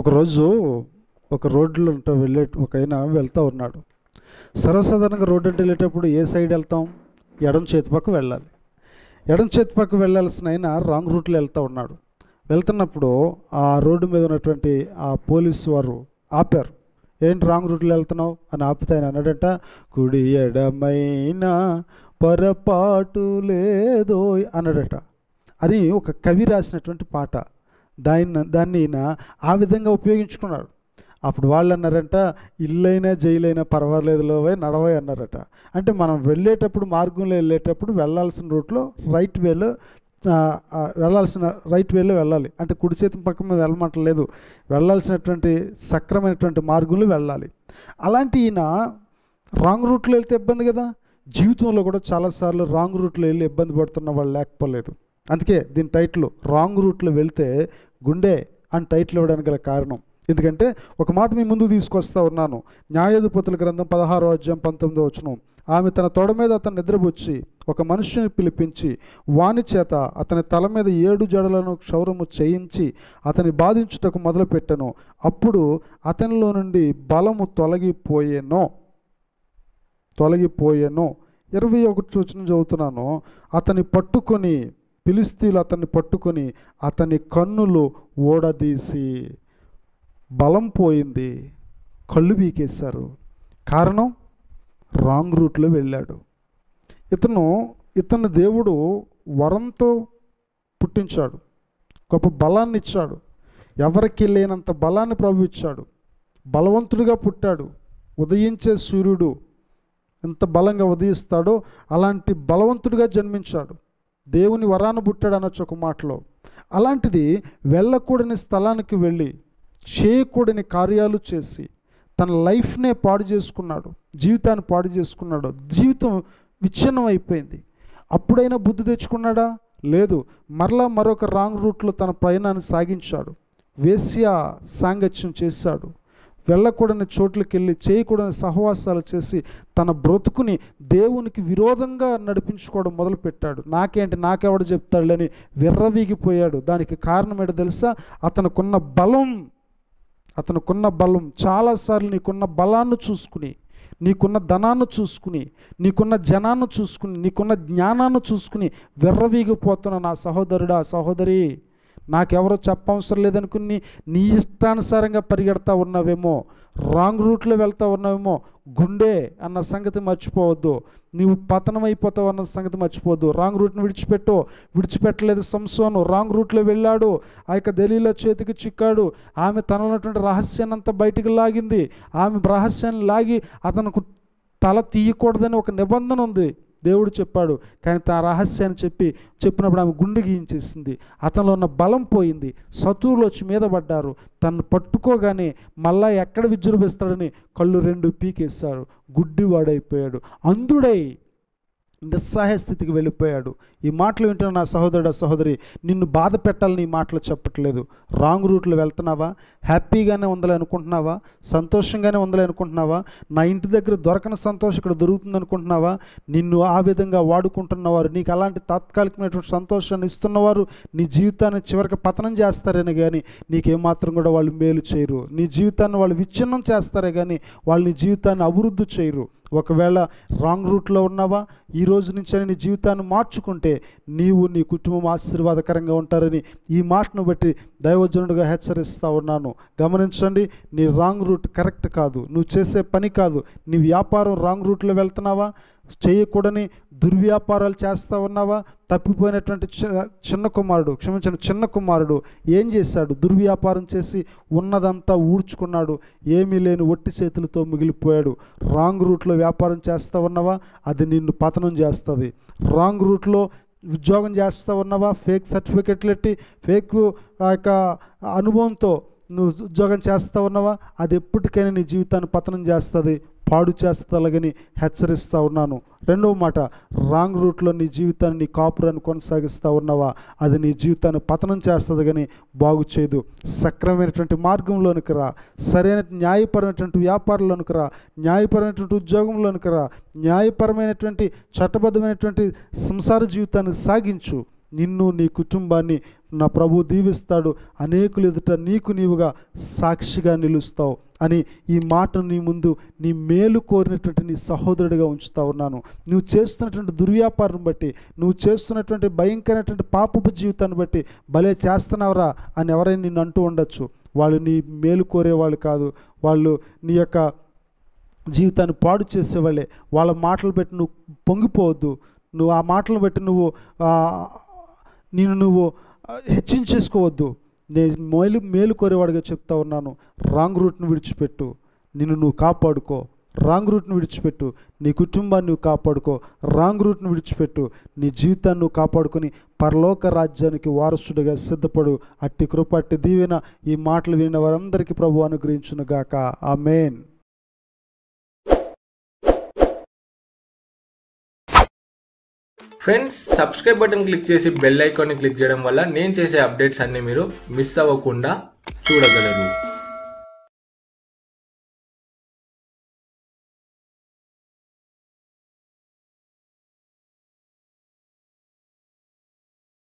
ఒకరోజు ఒక రోడ్లో ఉంటూ వెళ్ళే ఒక ఆయన వెళ్తూ ఉన్నాడు సర్వసాధారణంగా రోడ్డు అంటే వెళ్ళేటప్పుడు ఏ సైడ్ వెళ్తాం ఎడం చేతి పక్క వెళ్ళాలి ఎడం చేతి పక్క వెళ్ళాల్సిన ఆయన రాంగ్ రూట్లో వెళ్తూ ఉన్నాడు వెళ్తున్నప్పుడు ఆ రోడ్డు మీద ఉన్నటువంటి ఆ పోలీసు వారు ఆపారు ఏంటి రాంగ్ రూట్లో వెళ్తున్నావు అని ఆపితే ఆయన అన్నాడంట కుడి ఎడమైన పొరపాటు లేదో అన్నాడట అని ఒక కవి రాసినటువంటి పాట దాన్ని దాన్ని ఈయన ఆ విధంగా ఉపయోగించుకున్నాడు అప్పుడు వాళ్ళు అన్నారంట ఇల్లైనా జైలైనా పర్వాలేదు లోవే నడవై అన్నారట అంటే మనం వెళ్ళేటప్పుడు మార్గంలో వెళ్ళేటప్పుడు వెళ్ళాల్సిన రూట్లో రైట్ వేలో ఆ, ఆ, వెళ్ళాల్సిన రైట్ వేలో వెళ్ళాలి అంటే కుడి చేతి పక్క మీద వెళ్ళమంటలేదు వెళ్ళాల్సినటువంటి సక్రమైనటువంటి మార్గంలో వెళ్ళాలి అలాంటి ఈయన రాంగ్ రూట్లో వెళ్తే ఇబ్బంది కదా జీవితంలో కూడా చాలాసార్లు రాంగ్ రూట్లో వెళ్ళి ఇబ్బంది పడుతున్న వాళ్ళు లేకపోలేదు అందుకే దీని టైటిల్ రాంగ్ రూట్లో వెళ్తే గుండె అని టైటిల్ ఇవ్వడానికి గల కారణం ఎందుకంటే ఒక మాట మీ ముందు తీసుకొస్తా ఉన్నాను న్యాయాధిపతుల గ్రంథం పదహారో అధ్యాయం పంతొమ్మిదో వచనం ఆమె తన తొడ మీద అతను నిద్రపుచ్చి ఒక మనుష్యుని పిలిపించి వాని చేత అతని తల మీద ఏడు జడలను క్షౌరము చేయించి అతని బాధించుటకు మొదలుపెట్టెను అప్పుడు అతనిలో నుండి బలము తొలగిపోయేనో తొలగిపోయేను ఇరవై ఒకటి సూచన చదువుతున్నాను అతని పట్టుకొని పిలిస్తీలు అతన్ని పట్టుకొని అతని కన్నులు ఓడదీసి బలం పోయింది కళ్ళు పీకేశారు కారణం రాంగ్ రూట్లో వెళ్ళాడు ఇతను ఇతను దేవుడు వరంతో పుట్టించాడు గొప్ప బలాన్ని ఇచ్చాడు ఎవరికి లేనంత బలాన్ని ప్రభు ఇచ్చాడు బలవంతుడిగా పుట్టాడు ఉదయించే సూర్యుడు ఎంత బలంగా ఉదయిస్తాడో అలాంటి బలవంతుడిగా జన్మించాడు దేవుని వరాన పుట్టాడు అనొచ్చు ఒక మాటలో అలాంటిది వెళ్ళకూడని స్థలానికి వెళ్ళి చేయకూడని కార్యాలు చేసి తన లైఫ్నే పాడు చేసుకున్నాడు జీవితాన్ని పాడు చేసుకున్నాడు జీవితం విచ్ఛిన్నం అయిపోయింది అప్పుడైనా బుద్ధి తెచ్చుకున్నాడా లేదు మరలా మరొక రాంగ్ రూట్లో తన ప్రయాణాన్ని సాగించాడు వేశ్య సాంగత్యం చేశాడు వెళ్ళకూడని చోట్లకి వెళ్ళి చేయకూడని సహవాసాలు చేసి తన బ్రతుకుని దేవునికి విరోధంగా నడిపించుకోవడం మొదలుపెట్టాడు నాకేంటి నాకెవడు చెప్తాడులని విర్రవీగిపోయాడు దానికి కారణం ఏంటో తెలుసా అతనుకున్న బలం అతనుకున్న బలం చాలాసార్లు నీకున్న బలాన్ని చూసుకుని నీకున్న ధనాన్ని చూసుకుని నీకున్న జనాన్ని చూసుకుని నీకున్న జ్ఞానాన్ని చూసుకుని విర్రవీగిపోతున్న నా సహోదరుడా సహోదరి నాకెవరో చెప్పవసరం లేదనుకుని నీ ఇష్టానుసారంగా పరిగెడతా ఉన్నావేమో రాంగ్ రూట్లో వెళ్తా ఉన్నావేమో గుండె అన్న సంగతి మర్చిపోవద్దు నీవు పతనం అయిపోతావు అన్న సంగతి మర్చిపోవద్దు రాంగ్ రూట్ని విడిచిపెట్టు విడిచిపెట్టలేదు సంసోను రాంగ్ రూట్లో వెళ్ళాడు ఆ యొక్క దలీల చేతికి చిక్కాడు ఆమె తనలో ఉన్నటువంటి రహస్యాన్ని అంతా బయటికి లాగింది ఆమె రహస్యాన్ని లాగి అతనికి తల తీయకూడదని ఒక నిబంధన ఉంది దేవుడు చెప్పాడు కానీ తన రహస్యాన్ని చెప్పి చెప్పినప్పుడు ఆమె గుండె గీయించేసింది అతనిలో ఉన్న బలం పోయింది శత్రువులు వచ్చి మీద పడ్డారు తను పట్టుకోగానే మళ్ళా ఎక్కడ విజృంభిస్తాడని కళ్ళు రెండు పీకేశారు గుడ్డివాడైపోయాడు అంధుడై నిస్సహాయ స్థితికి వెళ్ళిపోయాడు ఈ మాటలు వింటున్న నా సహోదరుడు సహోదరి నిన్ను బాధ పెట్టాలని ఈ మాటలు చెప్పట్లేదు రాంగ్ రూట్లో వెళ్తున్నావా హ్యాపీగానే ఉండాలి అనుకుంటున్నావా సంతోషంగానే ఉండాలి అనుకుంటున్నావా నా ఇంటి దగ్గర దొరకని సంతోషం ఇక్కడ దొరుకుతుంది అనుకుంటున్నావా నిన్ను ఆ విధంగా వాడుకుంటున్నవారు నీకు అలాంటి తాత్కాలికమైనటువంటి సంతోషాన్ని ఇస్తున్నవారు నీ జీవితాన్ని చివరికి పతనం చేస్తారని కానీ నీకేమాత్రం కూడా వాళ్ళు మేలు చేయరు నీ జీవితాన్ని వాళ్ళు విచ్ఛిన్నం చేస్తారే కానీ వాళ్ళు నీ జీవితాన్ని అభివృద్ధి చేయరు ఒకవేళ రాంగ్ రూట్లో ఉన్నావా ఈ రోజు నుంచి నీ జీవితాన్ని మార్చుకుంటే నీవు నీ కుటుంబం ఆశీర్వాదకరంగా ఉంటారని ఈ మాటను బట్టి దైవజనుడిగా హెచ్చరిస్తూ ఉన్నాను గమనించండి నీ రాంగ్ రూట్ కరెక్ట్ కాదు నువ్వు చేసే పని కాదు నీ వ్యాపారం రాంగ్ రూట్లో వెళ్తున్నావా చేయకూడని దుర్వ్యాపారాలు చేస్తూ ఉన్నావా తప్పిపోయినటువంటి చి- చిన్న కుమారుడు క్షమించిన చిన్న కుమారుడు ఏం చేశాడు దుర్వ్యాపారం చేసి ఉన్నదంతా ఊడ్చుకున్నాడు ఏమీ లేని ఒట్టి చేతులతో మిగిలిపోయాడు రాంగ్ రూట్లో వ్యాపారం చేస్తూ ఉన్నావా అది నిన్ను పతనం చేస్తుంది రాంగ్ రూట్లో ఉద్యోగం చేస్తూ ఉన్నావా ఫేక్ సర్టిఫికెట్లు ఎట్టి ఫేక్ ఆ యొక్క అనుభవంతో నువ్వు ఉద్యోగం చేస్తూ ఉన్నావా అది ఎప్పటికైనా నీ జీవితాన్ని పతనం చేస్తుంది పాడు చేస్తుంది అలాగని హెచ్చరిస్తూ ఉన్నాను రెండవ మాట రాంగ్ రూట్లో నీ జీవితాన్ని నీ కాపురాన్ని కొనసాగిస్తూ ఉన్నావా అది నీ జీవితాన్ని పతనం చేస్తుంది కానీ బాగు చేయదు సక్రమైనటువంటి మార్గంలోనికి రా సరైన న్యాయపరమైనటువంటి వ్యాపారంలోనికి రా న్యాయపరమైనటువంటి ఉద్యోగంలోనికి రా న్యాయపరమైనటువంటి చట్టబద్ధమైనటువంటి సంసార జీవితాన్ని సాగించు నిన్ను నీ కుటుంబాన్ని నా ప్రభు దీవిస్తాడు అనేకులు ఎదుట నీకు నీవుగా సాక్షిగా నిలుస్తావు అని ఈ మాటను నీ ముందు నీ మేలు కోరినటువంటి నీ సహోదరుడిగా ఉంచుతా ఉన్నాను నువ్వు చేస్తున్నటువంటి దుర్వ్యాపారం బట్టి నువ్వు చేస్తున్నటువంటి భయంకరమైనటువంటి పాపపు జీవితాన్ని బట్టి భలే చేస్తున్నావురా అని ఎవరైనా నిన్ను అంటూ ఉండొచ్చు వాళ్ళు నీ మేలు కోరేవాళ్ళు కాదు వాళ్ళు నీ యొక్క జీవితాన్ని పాడు చేసేవాళ్ళే వాళ్ళ మాటలు బట్టి నువ్వు పొంగిపోవద్దు నువ్వు ఆ మాటలు బట్టి నువ్వు ఆ, నేను నువ్వు ఆ, హెచ్చించేసుకోవద్దు నేను మేలు మేలు కోరేవాడిగా చెప్తా ఉన్నాను రాంగ్ రూట్ని విడిచిపెట్టు నిన్ను నువ్వు కాపాడుకో రాంగ్ రూట్ని విడిచిపెట్టు నీ కుటుంబాన్ని నువ్వు కాపాడుకో రాంగ్ రూట్ని విడిచిపెట్టు నీ జీవితాన్ని నువ్వు కాపాడుకొని పరలోక రాజ్యానికి వారసుడిగా సిద్ధపడు అట్టి కృప అట్టి దీవెన ఈ మాటలు విన్న వారందరికీ ప్రభు అనుగ్రహించును గాక amen friends subscribe button click చేసి బెల్ ఐకాన్ని క్లిక్ చేయడం వల్ల నేను చేసే అప్డేట్స్ అన్ని మీరు మిస్ అవ్వకుండా చూడగలరు